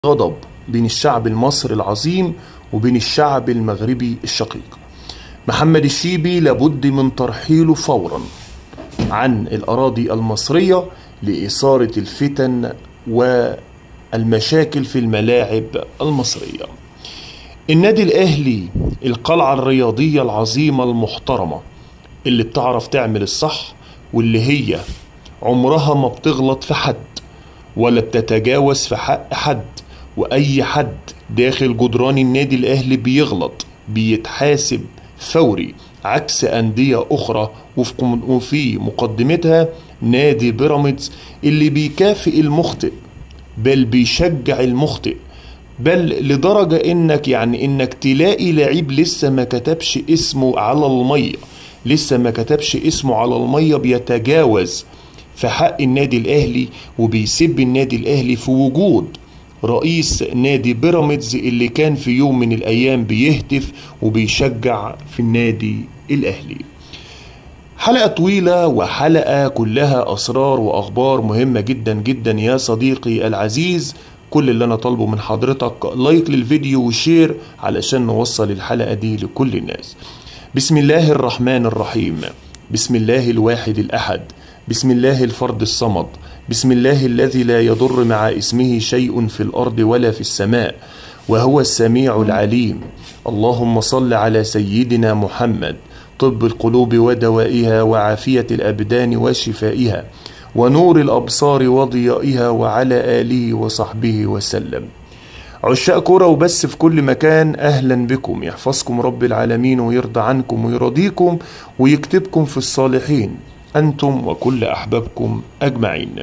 غضب بين الشعب المصري العظيم وبين الشعب المغربي الشقيق محمد الشيبي لابد من ترحيله فورا عن الأراضي المصرية لإثارة الفتن والمشاكل في الملاعب المصرية النادي الأهلي القلعة الرياضية العظيمة المحترمة اللي بتعرف تعمل الصح واللي هي عمرها ما بتغلط في حد ولا بتتجاوز في حق حد واي حد داخل جدران النادي الاهلي بيغلط بيتحاسب فوري عكس انديه اخرى وفي مقدمتها نادي بيراميدز اللي بيكافئ المخطئ بل بيشجع المخطئ بل لدرجة انك يعني انك تلاقي لعيب لسه ما كتبش اسمه على المية لسه ما كتبش اسمه على المية بيتجاوز في حق النادي الاهلي وبيسب النادي الاهلي في وجود رئيس نادي بيراميدز اللي كان في يوم من الايام بيهتف وبيشجع في النادي الاهلي حلقة طويلة وحلقة كلها أسرار وأخبار مهمة جدا جدا يا صديقي العزيز كل اللي أنا طالبه من حضرتك لايك للفيديو وشير علشان نوصل الحلقة دي لكل الناس بسم الله الرحمن الرحيم بسم الله الواحد الأحد بسم الله الفرد الصمد بسم الله الذي لا يضر مع اسمه شيء في الارض ولا في السماء وهو السميع العليم اللهم صل على سيدنا محمد طب القلوب ودوائها وعافيه الابدان وشفائها ونور الابصار وضيائها وعلى اله وصحبه وسلم عشاق كرة وبس في كل مكان أهلا بكم يحفظكم رب العالمين ويرضى عنكم ويرضيكم ويكتبكم في الصالحين أنتم وكل أحبابكم أجمعين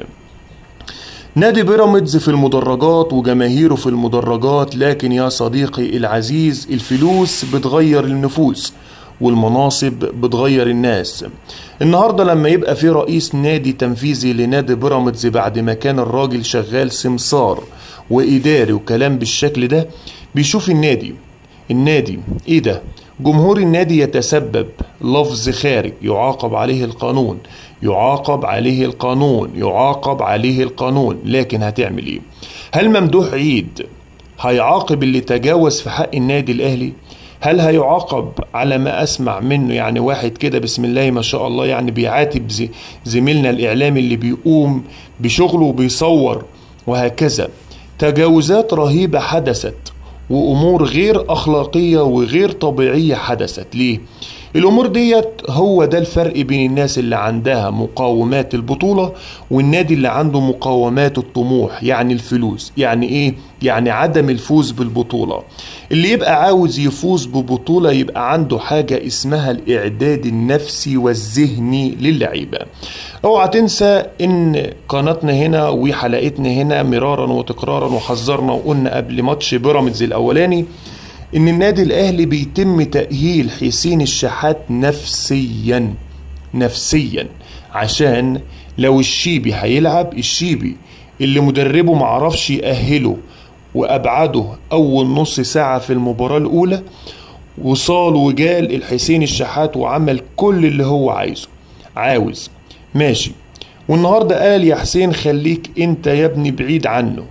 نادي بيراميدز في المدرجات وجماهيره في المدرجات لكن يا صديقي العزيز الفلوس بتغير النفوس والمناصب بتغير الناس النهارده لما يبقى في رئيس نادي تنفيذي لنادي بيراميدز بعد ما كان الراجل شغال سمسار واداري وكلام بالشكل ده بيشوف النادي النادي ايه ده جمهور النادي يتسبب لفظ خارج يعاقب عليه القانون يعاقب عليه القانون يعاقب عليه القانون لكن هتعمل ايه هل ممدوح عيد هيعاقب اللي تجاوز في حق النادي الاهلي هل هيعاقب على ما اسمع منه يعني واحد كده بسم الله ما شاء الله يعني بيعاتب زي زميلنا الاعلامي اللي بيقوم بشغله وبيصور وهكذا تجاوزات رهيبه حدثت وامور غير اخلاقيه وغير طبيعيه حدثت ليه الامور ديت هو ده الفرق بين الناس اللي عندها مقاومات البطوله والنادي اللي عنده مقاومات الطموح يعني الفلوس يعني ايه يعني عدم الفوز بالبطوله اللي يبقى عاوز يفوز ببطوله يبقى عنده حاجه اسمها الاعداد النفسي والذهني للعيبه اوعى تنسى ان قناتنا هنا وحلقتنا هنا مرارا وتكرارا وحذرنا وقلنا قبل ماتش بيراميدز الاولاني ان النادي الاهلي بيتم تاهيل حسين الشحات نفسيا نفسيا عشان لو الشيبي هيلعب الشيبي اللي مدربه معرفش يأهله وأبعده أول نص ساعة في المباراة الأولى وصال وجال الحسين الشحات وعمل كل اللي هو عايزه عاوز ماشي والنهارده قال يا حسين خليك انت يا ابني بعيد عنه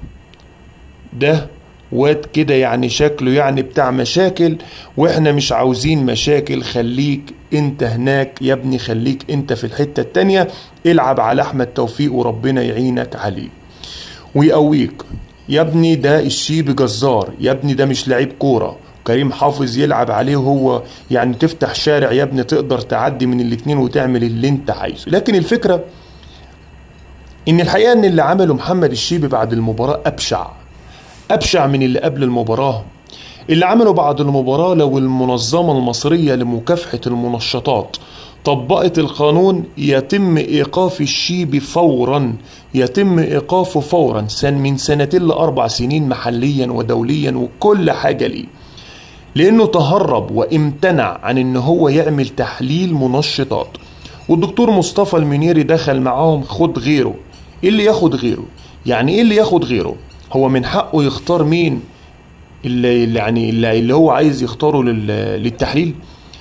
ده واد كده يعني شكله يعني بتاع مشاكل واحنا مش عاوزين مشاكل خليك انت هناك يا ابني خليك انت في الحتة التانية العب على احمد توفيق وربنا يعينك عليه ويقويك يا ابني ده الشيب جزار يا ابني ده مش لعيب كورة كريم حافظ يلعب عليه هو يعني تفتح شارع يا ابني تقدر تعدي من الاتنين وتعمل اللي انت عايزه لكن الفكرة ان الحقيقة ان اللي عمله محمد الشيبي بعد المباراة ابشع أبشع من اللي قبل المباراة اللي عمله بعد المباراة لو المنظمة المصرية لمكافحة المنشطات طبقت القانون يتم إيقاف الشيبي فورا يتم إيقافه فورا سن من سنتين لأربع سنين محليا ودوليا وكل حاجة ليه لأنه تهرب وامتنع عن إن هو يعمل تحليل منشطات والدكتور مصطفى المنيري دخل معاهم خد غيره إيه اللي ياخد غيره يعني إيه اللي ياخد غيره هو من حقه يختار مين اللي اللي يعني اللي, اللي هو عايز يختاره للتحليل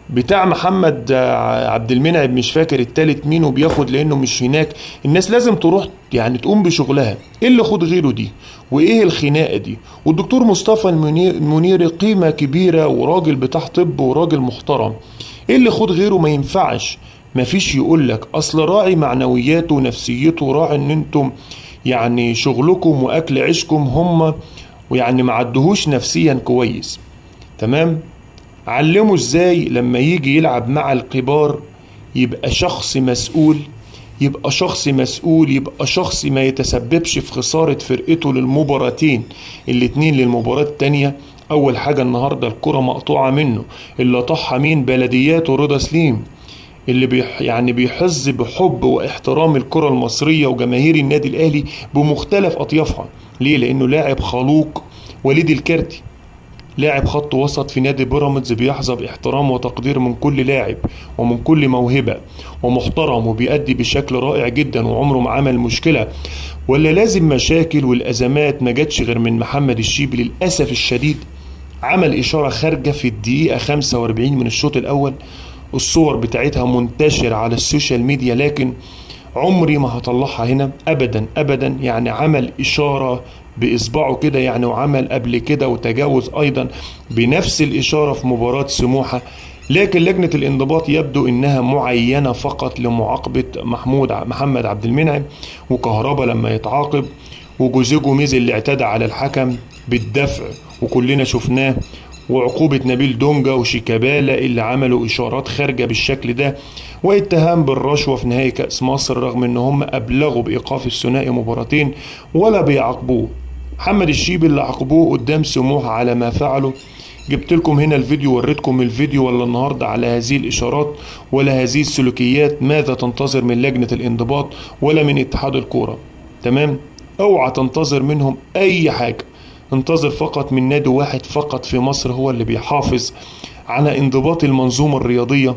بتاع محمد آه، عبد المنعم مش فاكر التالت مين وبياخد لانه مش هناك الناس لازم تروح يعني تقوم بشغلها ايه اللي خد غيره دي وايه الخناقه دي والدكتور مصطفى المنير- المنيري قيمه كبيره وراجل بتاع طب وراجل محترم ايه اللي خد غيره ما ينفعش مفيش يقول لك اصل راعي معنوياته ونفسيته راعي ان انتم يعني شغلكم واكل عيشكم هم ويعني ما عدهوش نفسيا كويس تمام علمه ازاي لما يجي يلعب مع الكبار يبقى شخص مسؤول يبقى شخص مسؤول يبقى شخص ما يتسببش في خسارة فرقته للمباراتين الاتنين للمباراة التانية أول حاجة النهاردة الكرة مقطوعة منه اللي طحها مين بلديات ورضا سليم اللي بيح يعني بيحظ بحب واحترام الكرة المصرية وجماهير النادي الأهلي بمختلف أطيافها ليه؟ لأنه لاعب خلوق وليد الكارتي لاعب خط وسط في نادي بيراميدز بيحظى باحترام وتقدير من كل لاعب ومن كل موهبة ومحترم وبيأدي بشكل رائع جدا وعمره ما عمل مشكلة ولا لازم مشاكل والأزمات ما جاتش غير من محمد الشيبي للأسف الشديد عمل إشارة خارجة في الدقيقة 45 من الشوط الأول الصور بتاعتها منتشرة على السوشيال ميديا لكن عمري ما هطلعها هنا ابدا ابدا يعني عمل اشاره باصبعه كده يعني وعمل قبل كده وتجاوز ايضا بنفس الاشاره في مباراه سموحه لكن لجنه الانضباط يبدو انها معينه فقط لمعاقبه محمود محمد عبد المنعم وكهربا لما يتعاقب وجوزيه جوميز اللي اعتدى على الحكم بالدفع وكلنا شفناه وعقوبة نبيل دونجا وشيكابالا اللي عملوا إشارات خارجة بالشكل ده واتهام بالرشوة في نهائي كأس مصر رغم إن هم أبلغوا بإيقاف الثنائي مباراتين ولا بيعاقبوه محمد الشيبي اللي عاقبوه قدام سموحة على ما فعله جبت لكم هنا الفيديو وريتكم الفيديو ولا النهاردة على هذه الإشارات ولا هذه السلوكيات ماذا تنتظر من لجنة الانضباط ولا من اتحاد الكورة تمام اوعى تنتظر منهم أي حاجة انتظر فقط من نادي واحد فقط في مصر هو اللي بيحافظ على انضباط المنظومة الرياضية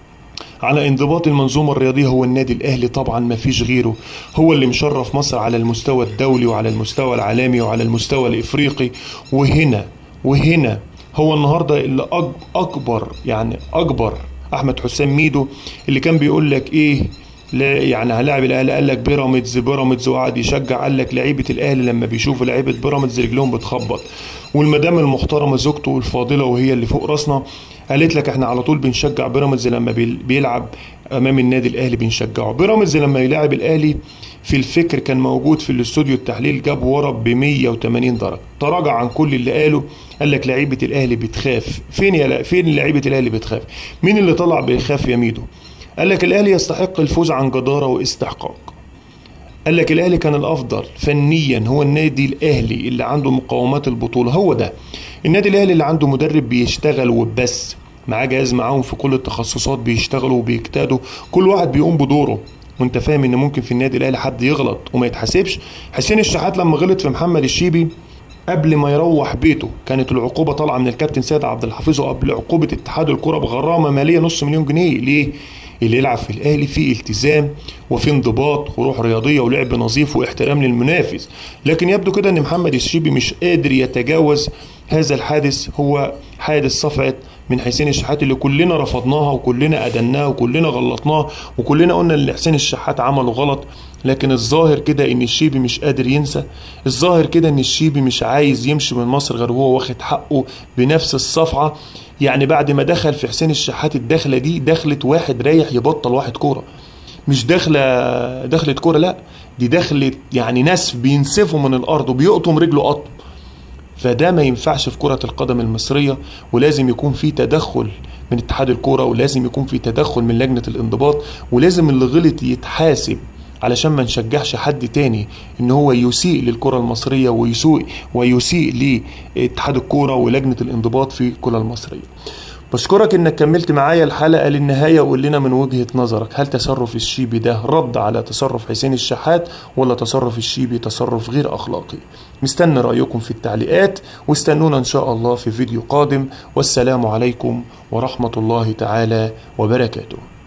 على انضباط المنظومة الرياضية هو النادي الأهلي طبعا ما فيش غيره هو اللي مشرف مصر على المستوى الدولي وعلى المستوى العالمي وعلى المستوى الإفريقي وهنا وهنا هو النهاردة اللي أك- أكبر يعني أكبر أحمد حسام ميدو اللي كان بيقول لك إيه لا يعني هلاعب الاهلي قال لك بيراميدز بيراميدز وقعد يشجع قال لك لعيبه الاهلي لما بيشوفوا لعيبه بيراميدز رجلهم بتخبط والمدام المحترمه زوجته الفاضله وهي اللي فوق راسنا قالت لك احنا على طول بنشجع بيراميدز لما بيل- بيلعب امام النادي الاهلي بنشجعه بيراميدز لما يلاعب الاهلي في الفكر كان موجود في الاستوديو التحليل جاب ورا ب 180 درجه تراجع عن كل اللي قاله قال لك لعيبه الاهلي بتخاف فين يا لا فين لعيبه الاهلي بتخاف مين اللي طلع بيخاف يا ميدو قال لك الاهلي يستحق الفوز عن جداره واستحقاق قال لك الاهلي كان الافضل فنيا هو النادي الاهلي اللي عنده مقومات البطوله هو ده النادي الاهلي اللي عنده مدرب بيشتغل وبس معاه جهاز معاهم في كل التخصصات بيشتغلوا وبيجتهدوا كل واحد بيقوم بدوره وانت فاهم ان ممكن في النادي الاهلي حد يغلط وما يتحاسبش حسين الشحات لما غلط في محمد الشيبي قبل ما يروح بيته كانت العقوبه طالعه من الكابتن سيد عبد الحفيظ وقبل عقوبه اتحاد الكره بغرامه ماليه نص مليون جنيه ليه؟ اللي يلعب في الاهلي فيه التزام وفي انضباط وروح رياضيه ولعب نظيف واحترام للمنافس لكن يبدو كده ان محمد الشيبي مش قادر يتجاوز هذا الحادث هو حادث صفعه من حسين الشحات اللي كلنا رفضناها وكلنا ادناها وكلنا غلطناها وكلنا قلنا ان حسين الشحات عمله غلط لكن الظاهر كده ان الشيبي مش قادر ينسى الظاهر كده ان الشيبي مش عايز يمشي من مصر غير وهو واخد حقه بنفس الصفعه يعني بعد ما دخل في حسين الشحات الدخله دي دخلت واحد رايح يبطل واحد كوره مش داخله دخلت كوره لا دي دخلت يعني نسف بينسفوا من الارض وبيقطم رجله قطم فده ما ينفعش في كرة القدم المصرية ولازم يكون في تدخل من اتحاد الكورة ولازم يكون في تدخل من لجنة الانضباط ولازم اللي غلط يتحاسب علشان ما نشجعش حد تاني ان هو يسيء للكرة المصرية ويسوء ويسيء لاتحاد الكورة ولجنة الانضباط في الكرة المصرية بشكرك انك كملت معايا الحلقة للنهاية وقول لنا من وجهة نظرك هل تصرف الشيبي ده رد على تصرف حسين الشحات ولا تصرف الشيبي تصرف غير اخلاقي مستني رأيكم في التعليقات واستنونا ان شاء الله في فيديو قادم والسلام عليكم ورحمة الله تعالى وبركاته